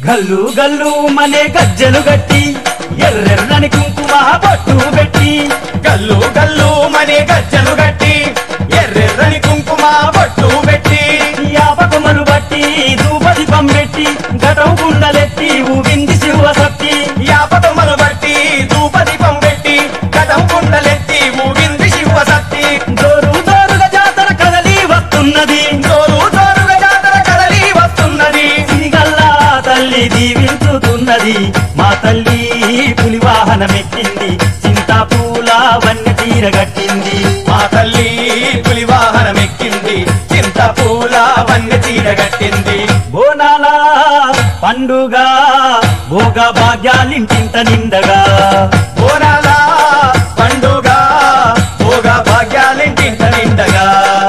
గల్లు గల్లు మనే గజ్జలు గట్టి ఎర్రెర్రని కుంకుమ బొట్టు పెట్టి గల్లు గల్లు మనే గజ్జలు గట్టి ఎర్రెర్రని కుంకుమ బొట్టు పెట్టి యాపకమను బట్టి ధూపదీపం పెట్టి గటం గుండలెత్తి ఊగింది శివ సత్తి యాపతమ్మను బట్టి ధూపదీపం పెట్టి కథం కుండలెత్తి ఊగింది శివ సత్తి జోరు జోరుగా జాతర కదలి వస్తున్నది జోరు జోరుగా జాతర కదలి వస్తున్నది సిరిగల్లా తల్లి దీవించుతున్నది మా తల్లి పులి వాహనమెక్కింది చింతాపూల వన్య తీరగట్టింది మా తల్లి పులి వాహనం ఎక్కింది చింత పూల వన్య చీర కట్టింది బోనాల పండుగ భోగ భాగ్యాలింటింత నిండగా బోనాల పండుగ భోగ భాగ్యాలింటింట నిండగా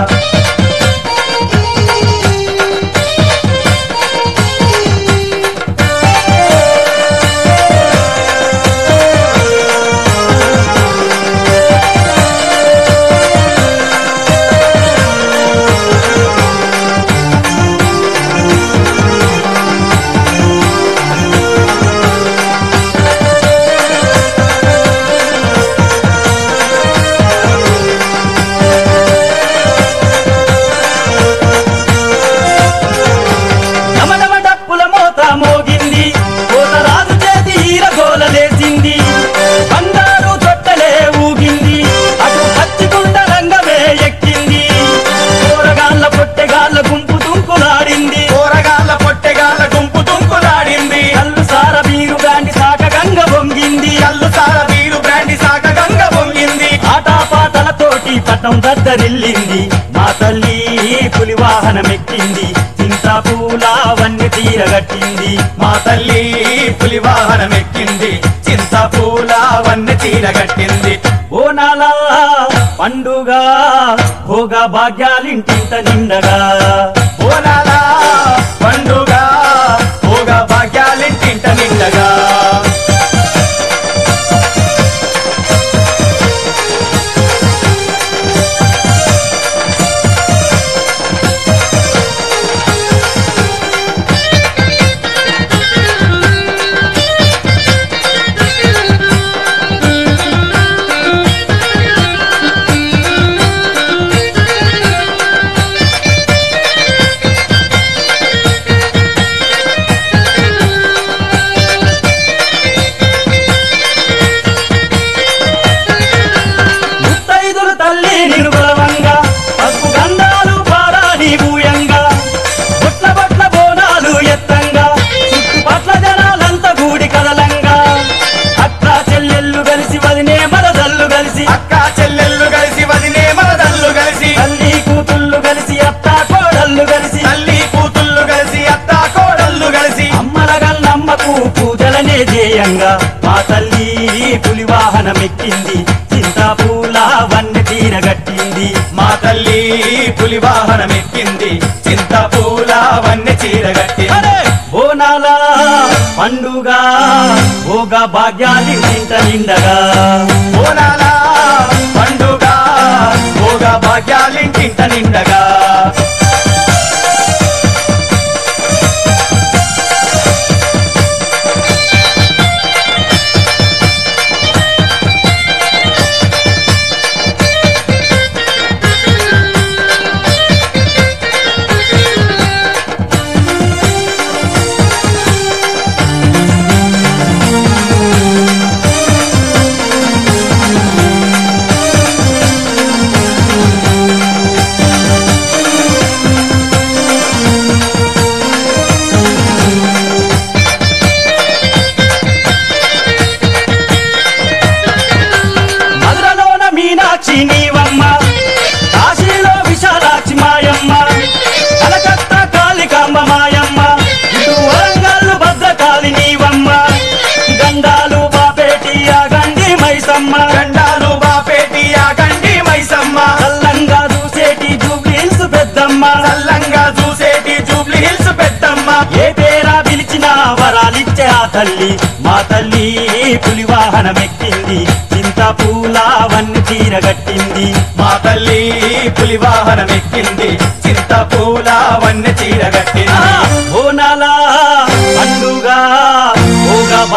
నమనమ డప్పుల మోత మోగింది కోతరాజు చేతి ఈరగోల లేచింది బంగారు తొట్టలే ఊగింది అటు పచ్చికుండ రంగమే ఎక్కింది కూరగాళ్ళ పొట్టెగాళ్ళ గుంపు తుంకులాడింది కూరగాళ్ళ పొట్టెగాళ్ళ గుంపు తుంకులాడింది కళ్ళు సార బీరు గాండి సాక గంగ వంగింది కల్లు సార వీరు బ్రాండి సాక గంగ పొంగింది ఆటాపాటలతోటి పట్టం దద్దరిల్లింది మా తల్లి పులి వాహనమెక్కింది చింతాపూల వన్య తీరగట్టింది మా తల్లి పులి వాహనం ఎక్కింది చింత పూల వన్య చీర కట్టింది ఓనాల పండుగ భోగ భాగ్యాలింటింత నిండగా బోనాల పండుగ భోగ భాగ్యాలింటింట నిండగా ముత్తైదులు తల్లి నిరుబలవంగా పసుపు గంధాలు పారాని భూయంగా బొట్ల బట్ల బోనాలు ఎత్తంగా చుట్టుపట్ల జనాలంతా గూడి కదలంగా అక్క చెల్లెళ్ళు కలిసి వదినే మరదళ్ళు కలిసి అక్క చెల్లెళ్ళు కలిసి వదినే మరదళ్ళు కలిసి తల్లి కూతుళ్ళు కలిసి అత్త కోడళ్ళు కలిసి తల్లి కూతుళ్ళు కలిసి అత్త కోడళ్ళు కలిసి అమ్మల గల్లమ్మకు పూజలనే చేయంగా మా తల్లి పులి వాహనమెక్కింది చింతాపూల వన్య తీరగట్టింది మా తల్లి పులి వాహనం ఎక్కింది చింత పూల వన్య చీర కట్టింది బోనాల పండుగ భోగ భాగ్యాలి నింట నిండగా బోనాల పండుగ భోగ భాగ్యాలింటింట నిండగా మధురలోన మీనాక్షి నీవమ్మ కాశీలో విశాలాక్షి మాయమ్మ కలకత్తా కాళికాంబ మాయమ్మ ఇటు వరంగల్లు భద్రకాళి నీవమ్మ గండాలు బాపేటి ఆ గండి మైసమ్మ గండాలు బాపేటి ఆ గండి మైసమ్మ చల్లంగా చూసేటి జూబ్లీల్స్ పెద్దమ్మ చల్లంగా చూసేటి జూబ్లీ హిల్స్ పెద్దమ్మ ఏ పేరా పిలిచినా వరాలిచ్చే ఆ తల్లి మా తల్లి పులి వాహనమెక్కింది చింత పూల వన్య తీరగట్టింది మా తల్లి పులి వాహనం ఎక్కింది చింత పూల వన్య చీర కట్టింది బోనాల పండుగ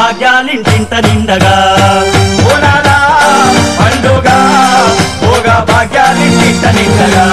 భాగ్యాలింటింట నిండగా బోనాల పండుగ భోగ భాగ్యాలింటింట నిండగా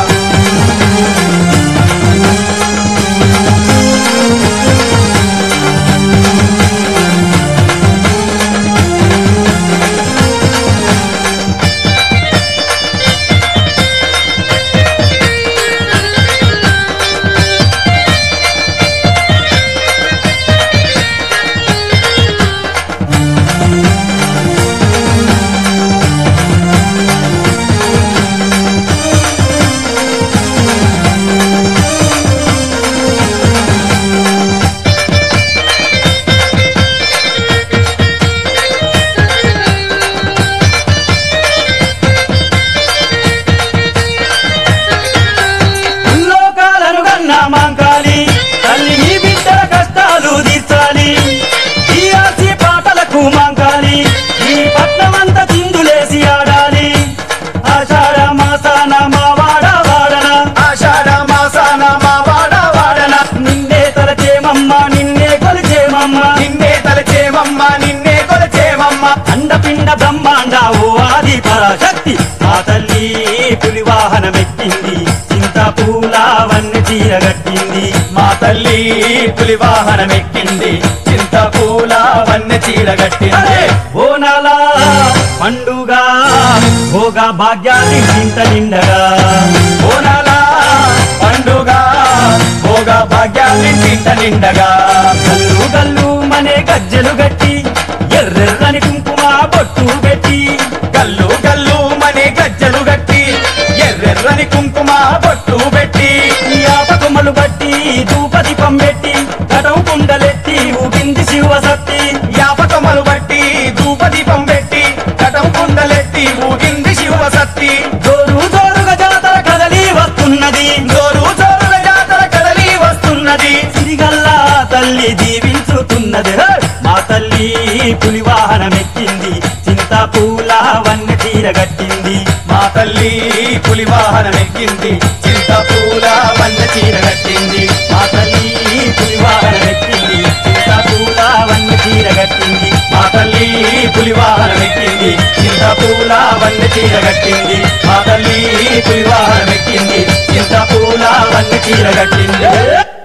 లోకాలను గన్నా మాంకాలి తల్లి నీ బిడ్డల కష్టాలు తీర్చాలి ఈ ఆసి పాటలకు మాంకాలి ఈ పట్నమంతా చిందులేసి ఆడాలి ఆషాఢ మాసాన మా వాడ వాడన ఆషాఢ మాసాన మా వాడ వాడన నిన్నే తలచేమమ్మ నిన్నే కొలిచేమమ్మ నిన్నే తలచేమమ్మ నిన్నే కొలచేమమ్మ అండపిండ బ్రహ్మాండ ఓ ఆది పరాశక్తి మా తల్లి పులి వాహనమెక్కింది చింత పూల వన్నె చీరగట్టింది మా తల్లి పులి వాహనమెక్కింది చింత పూల వన్నె చీరగట్టింది అరే బోనాల పండుగ భోగ భాగ్యాన్ని చింత నిండగా బోనాల పండుగ భోగ భాగ్యాలింటింట నిండగా గల్లు గల్లు మనే గజ్జెలు గట్టి ఎర్రెర్రని కుంకుమ బొట్టు పెట్టి గల్లు గల్లు మనే గజ్జలు గట్టి ఎర్రెర్రని కుంకుమ బొట్టు పెట్టి యాపకుమలు బట్టి ధూపదీపం పెట్టి కటం కుండలెత్తి ఊగింది శివసత్తి యాపకమలు బట్టి ధూపదీపం పెట్టి కటం కుండలెత్తి ఊగింది శివసత్తి జోరు జోరుగా జాతర కదలి వస్తున్నది జోరు జోరుల జాతర కదలి వస్తున్నది సిరిగల్లా తల్లి దీవించుతున్నది హే! మా తల్లి పులి వాహనమెక్కింది చింత పూల వన్నె చీరగట్టింది మా తల్లి పులి వాహనమెక్కింది చింత పూల వన్న చీర కట్టింది మా తల్లి పులి వాహనమెక్కింది చింత పూల వన్నె చీరగట్టింది మా తల్లి పులి వాహనమెక్కింది చింత పూల వన్న చీర కట్టింది మా తల్లి పులి వాహనమెక్కింది చింత పూల వన్న చీర కట్టింది